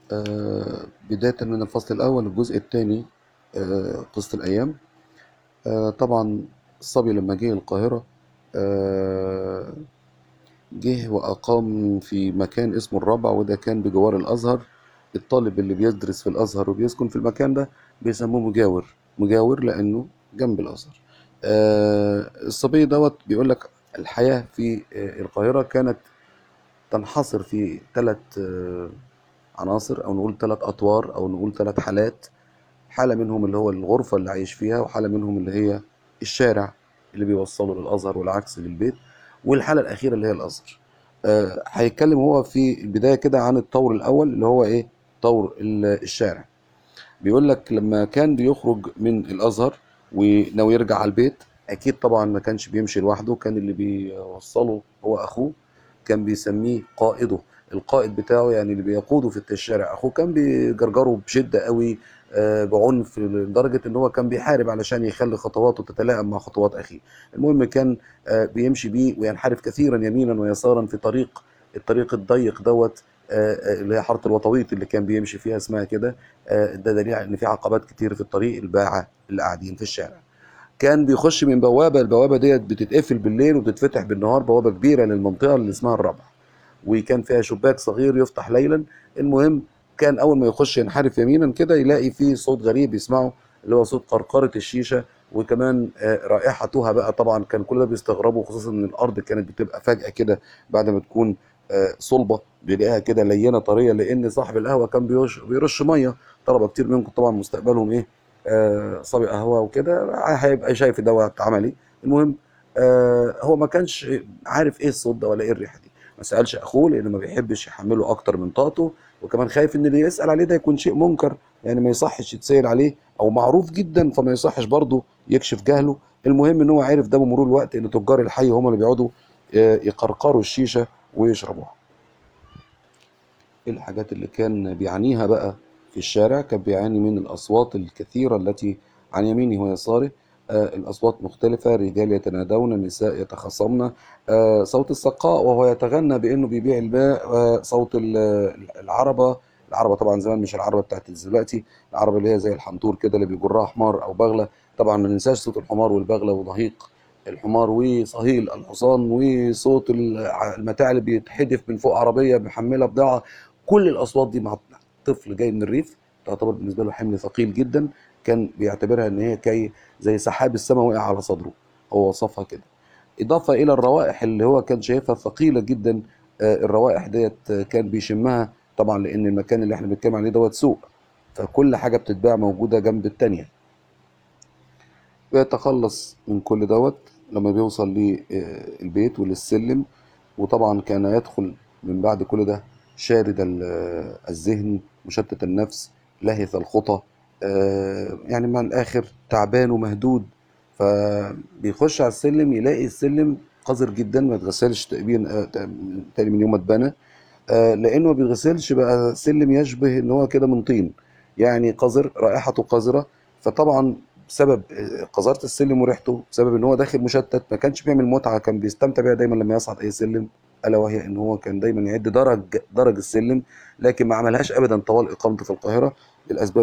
آه، بداية من الفصل الأول الجزء الثاني قصة الأيام آه، طبعا الصبي لما جه القاهرة آه، جه وأقام في مكان اسمه الرابع وده كان بجوار الأزهر الطالب اللي بيدرس في الأزهر وبيسكن في المكان ده بيسموه مجاور مجاور لأنه جنب الأزهر آه، الصبي دوت بيقول لك الحياة في آه، القاهرة كانت تنحصر في ثلاث عناصر أو نقول ثلاث أطوار أو نقول ثلاث حالات حالة منهم اللي هو الغرفة اللي عايش فيها وحالة منهم اللي هي الشارع اللي بيوصله للأزهر والعكس للبيت والحالة الأخيرة اللي هي الأزهر آه، هيتكلم هو في البداية كده عن الطور الأول اللي هو إيه طور ال- الشارع بيقول لك لما كان بيخرج من الأزهر وناوي يرجع على البيت أكيد طبعا ما كانش بيمشي لوحده كان اللي بيوصله هو أخوه كان بيسميه قائده القائد بتاعه يعني اللي بيقوده في الشارع اخوه كان بيجرجره بشده قوي آه، بعنف لدرجه ان هو كان بيحارب علشان يخلي خطواته تتلائم مع خطوات اخيه المهم كان آه، بيمشي بيه وينحرف كثيرا يمينا ويسارا في طريق الطريق الضيق دوت آه، آه، اللي هي حاره الوطويط اللي كان بيمشي فيها اسمها كده آه، ده دليل على ان في عقبات كتير في الطريق الباعه اللي قاعدين في الشارع كان بيخش من بوابه البوابه ديت بتتقفل بالليل وبتتفتح بالنهار بوابه كبيره للمنطقه اللي اسمها الرابعه وكان فيها شباك صغير يفتح ليلا المهم كان اول ما يخش ينحرف يمينا كده يلاقي فيه صوت غريب يسمعه اللي هو صوت قرقره الشيشه وكمان آه، رائحتها بقى طبعا كان كل ده بيستغربوا خصوصا ان الارض كانت بتبقى فجاه كده بعد ما تكون آه، صلبه بيلاقيها كده لينه طريه لان صاحب القهوه كان بيرش, بيرش ميه طلبه كتير منكم طبعا مستقبلهم ايه آه، صبي قهوه وكده هيبقى شايف دوت عملي المهم آه، هو ما كانش عارف ايه الصوت ده ولا ايه الريحه دي ما سالش اخوه لان ما بيحبش يحمله اكتر من طاقته وكمان خايف ان اللي يسال عليه ده يكون شيء منكر يعني ما يصحش يتسال عليه او معروف جدا فما يصحش برضه يكشف جهله المهم ان هو عرف ده بمرور الوقت ان تجار الحي هم اللي بيقعدوا آه، يقرقروا الشيشه ويشربوها ايه الحاجات اللي كان بيعانيها بقى في الشارع كان بيعاني من الأصوات الكثيرة التي عن يمينه ويساره آه، الأصوات مختلفة رجال يتنادون نساء يتخاصمن آه، صوت السقاء وهو يتغنى بأنه بيبيع الماء آه، صوت ال- العربة العربة طبعا زمان مش العربة بتاعت دلوقتي العربة اللي هي زي الحنطور كده اللي بيجرها حمار أو بغلة طبعا ما ننساش صوت الحمار والبغلة ونهيق الحمار وصهيل الحصان وصوت الع- المتاع اللي بيتحدف من فوق عربية محملة بضاعة كل الأصوات دي مع طفل جاي من الريف تعتبر بالنسبة له حمل ثقيل جدا كان بيعتبرها ان هي كي زي سحاب السماء وقع على صدره هو وصفها كده إضافة إلى الروائح اللي هو كان شايفها ثقيلة جدا آه، الروائح ديت آه، كان بيشمها طبعا لأن المكان اللي احنا بنتكلم عليه دوت سوق فكل حاجة بتتباع موجودة جنب التانية بيتخلص من كل دوت لما بيوصل للبيت وللسلم وطبعا كان يدخل من بعد كل ده شارد ال- الذهن مشتت النفس لهث الخطى آه، يعني من الآخر تعبان ومهدود فبيخش على السلم يلاقي السلم قذر جدا ما اتغسلش تقريبا آه، تاني من يوم ما اتبنى آه، لانه ما بيتغسلش بقى سلم يشبه ان هو كده من طين يعني قذر رائحته قذره فطبعا بسبب آه، قذاره السلم وريحته بسبب ان هو داخل مشتت ما كانش بيعمل متعه كان بيستمتع بيها دايما لما يصعد اي سلم الا وهي ان هو كان دايما يعد درج درج السلم لكن ما عملهاش ابدا طوال اقامته في القاهره للاسباب